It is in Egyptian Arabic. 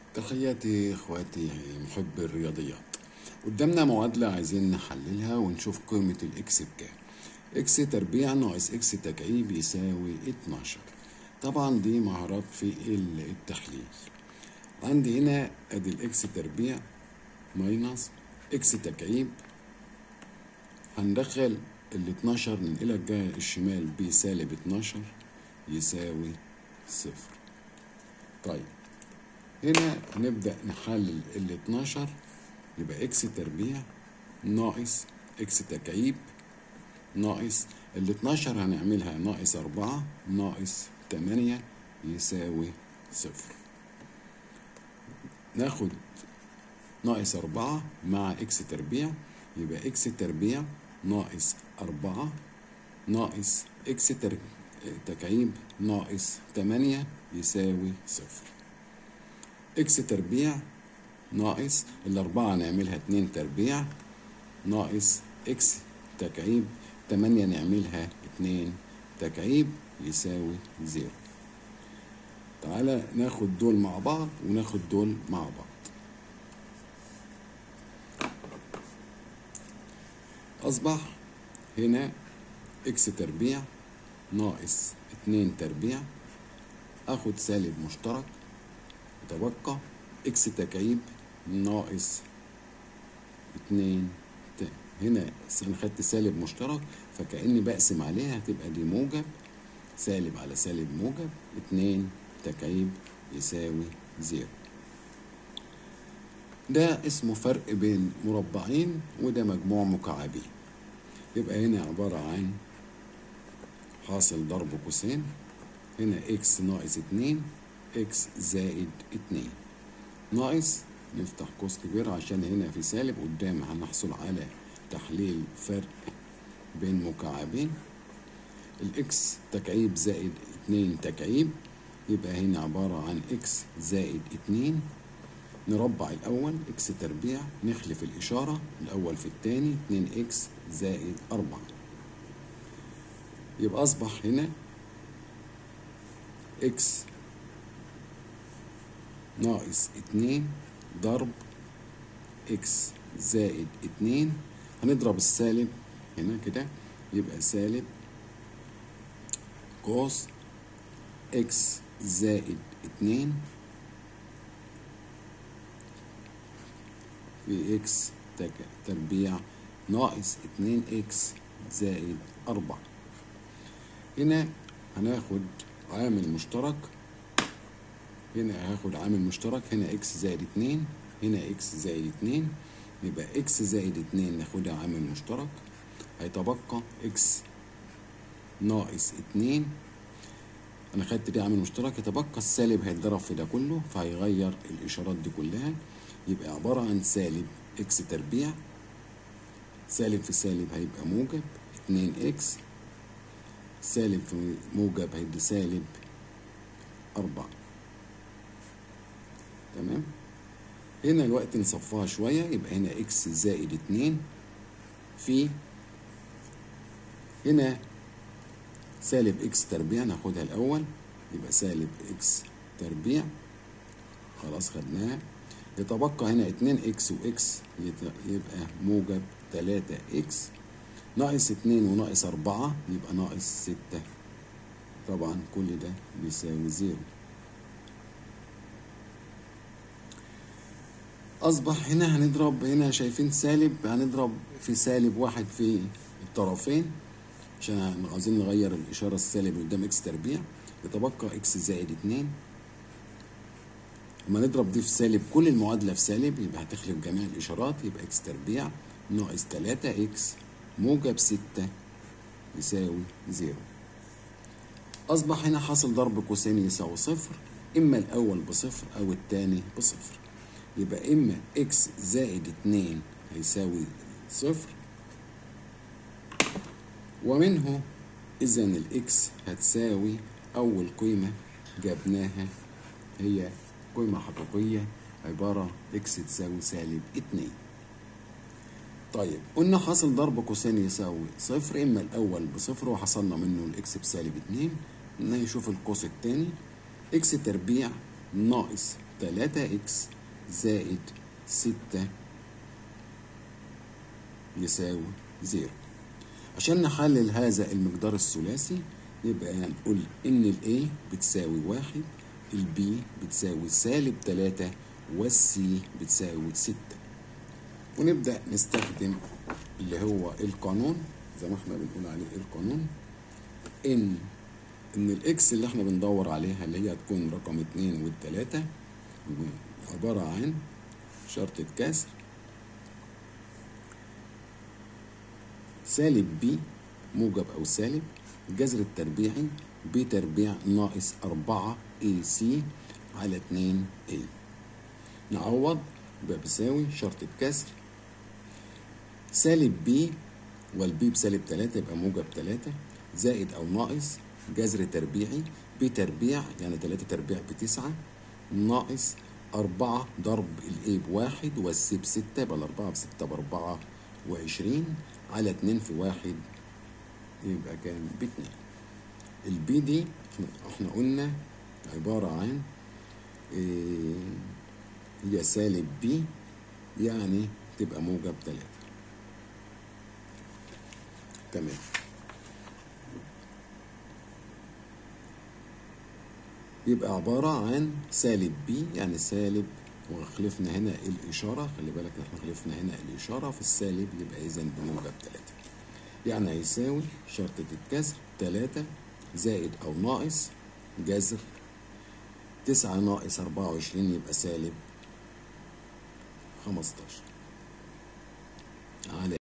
تحياتي اخواتي محبي الرياضيات قدامنا معادلة عايزين نحللها ونشوف قيمة الاكس بكام اكس تربيع ناقص اكس تكعيب يساوي 12 طبعا دي مهارات في التحليل عندي هنا ادي الاكس تربيع ماينس اكس تكعيب هندخل ال 12 ننقلها الجهة الشمال بسالب 12 يساوي صفر طيب هنا نبدأ نحلل ال 12 يبقى اكس تربيع ناقص اكس تكعيب ناقص ال 12 هنعملها ناقص 4 ناقص 8 يساوي صفر ناخد ناقص 4 مع اكس تربيع يبقى اكس تربيع ناقص 4 ناقص اكس تر... تكعيب ناقص 8 يساوي صفر اكس تربيع ناقص الأربعة نعملها اتنين تربيع ناقص اكس تكعيب تمانية نعملها اتنين تكعيب يساوي زيرو تعالى ناخد دول مع بعض وناخد دول مع بعض أصبح هنا اكس تربيع ناقص اتنين تربيع اخد سالب مشترك يتبقى اكس تكعيب ناقص اتنين ت هنا انا خدت سالب مشترك فكأني بقسم عليها هتبقى دي موجب سالب على سالب موجب اتنين تكعيب يساوي زيرو ده اسمه فرق بين مربعين وده مجموع مكعبين يبقى هنا عبارة عن حاصل ضرب قوسين هنا اكس ناقص اتنين اكس زائد اتنين ناقص نفتح قوس كبير عشان هنا في سالب قدام هنحصل على تحليل فرق بين مكعبين الاكس تكعيب زائد اتنين تكعيب يبقى هنا عبارة عن اكس زائد اتنين نربع الأول اكس تربيع نخلف الإشارة الأول في التاني اتنين اكس زائد أربعة يبقى أصبح هنا اكس ناقص اتنين ضرب اكس زائد اتنين هنضرب السالب هنا كده يبقى سالب قوس اكس زائد اتنين في اكس تربيع ناقص اتنين اكس زائد أربعة هنا هناخد عامل مشترك هنا هاخد عامل مشترك هنا اكس زائد اتنين هنا اكس زائد اتنين يبقى اكس زائد اتنين ناخدها عامل مشترك هيتبقى اكس ناقص اتنين انا خدت دي عامل مشترك يتبقى السالب هيتضرب في ده كله فهيغير الاشارات دي كلها يبقى عبارة عن سالب اكس تربيع سالب في سالب هيبقى موجب اتنين اكس سالب في موجب هيدي سالب أربعة تمام هنا الوقت نصفها شوية يبقى هنا اكس زائد اتنين في هنا سالب اكس تربيع ناخدها الأول يبقى سالب اكس تربيع خلاص خدناها يتبقى هنا اتنين اكس واكس يبقى موجب تلاتة اكس ناقص اتنين وناقص أربعة يبقى ناقص ستة طبعا كل ده بيساوي زيرو أصبح هنا هنضرب هنا شايفين سالب هنضرب في سالب واحد في الطرفين عشان عايزين نغير الإشارة السالب قدام إكس تربيع يتبقى إكس زائد اتنين لما نضرب دي في سالب كل المعادلة في سالب يبقى هتخلف جميع الإشارات يبقى إكس تربيع ناقص تلاتة إكس موجب ستة يساوي زيرو أصبح هنا حاصل ضرب قوسين يساوي صفر إما الأول بصفر أو التاني بصفر يبقى إما إكس زائد اتنين هيساوي صفر ومنه إذا الإكس هتساوي أول قيمة جبناها هي قيمة حقيقية عبارة إكس تساوي سالب اتنين طيب قلنا حاصل ضرب قوسين يساوي صفر إما الأول بصفر وحصلنا منه الإكس بسالب اتنين نشوف القوس التاني إكس تربيع ناقص تلاتة إكس زائد ستة يساوي زيرو عشان نحلل هذا المقدار الثلاثي يبقى نقول إن ال A بتساوي واحد ال B بتساوي سالب تلاتة وال C بتساوي ستة ونبدأ نستخدم اللي هو القانون زي ما احنا بنقول عليه القانون إن إن الإكس اللي احنا بندور عليها اللي هي هتكون رقم اتنين والتلاتة عبارة عن شرطة كسر سالب بي موجب أو سالب الجذر التربيعي ب تربيع ناقص أربعة اي سي على اتنين اي نعوض يبقى بيساوي شرطة كسر سالب بي والبي بسالب تلاتة يبقى موجب تلاتة زائد أو ناقص جذر تربيعي ب تربيع يعني تلاتة تربيع بتسعة ناقص أربعة ضرب الإيه بواحد والسي بستة يبقى الأربعة بستة بأربعة وعشرين على اتنين في واحد يبقى كام باتنين البي دي احنا قلنا عبارة عن إيه هي سالب بي يعني تبقى موجب تلاتة تمام يبقى عبارة عن سالب بي يعني سالب وخلفنا هنا الإشارة خلي بالك احنا خلفنا هنا الإشارة في السالب يبقى إذا بموجب تلاتة يعني هيساوي شرطة الكسر تلاتة زائد أو ناقص جذر تسعة ناقص أربعة وعشرين يبقى سالب خمستاشر على